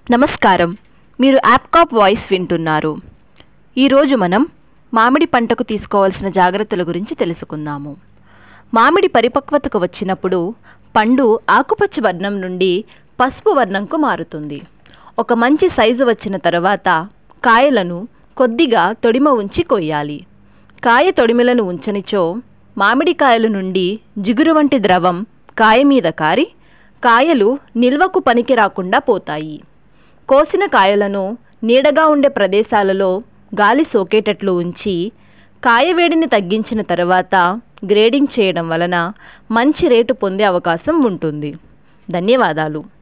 నమస్కారం మీరు యాప్కాప్ వాయిస్ వింటున్నారు ఈరోజు మనం మామిడి పంటకు తీసుకోవాల్సిన జాగ్రత్తల గురించి తెలుసుకుందాము మామిడి పరిపక్వతకు వచ్చినప్పుడు పండు ఆకుపచ్చ వర్ణం నుండి పసుపు వర్ణంకు మారుతుంది ఒక మంచి సైజు వచ్చిన తర్వాత కాయలను కొద్దిగా తొడిమ ఉంచి కొయ్యాలి కాయ తొడిమలను ఉంచనిచో మామిడికాయల నుండి జిగురు వంటి ద్రవం కాయ మీద కారి కాయలు నిల్వకు పనికి రాకుండా పోతాయి కోసిన కాయలను నీడగా ఉండే ప్రదేశాలలో గాలి సోకేటట్లు ఉంచి కాయ వేడిని తగ్గించిన తర్వాత గ్రేడింగ్ చేయడం వలన మంచి రేటు పొందే అవకాశం ఉంటుంది ధన్యవాదాలు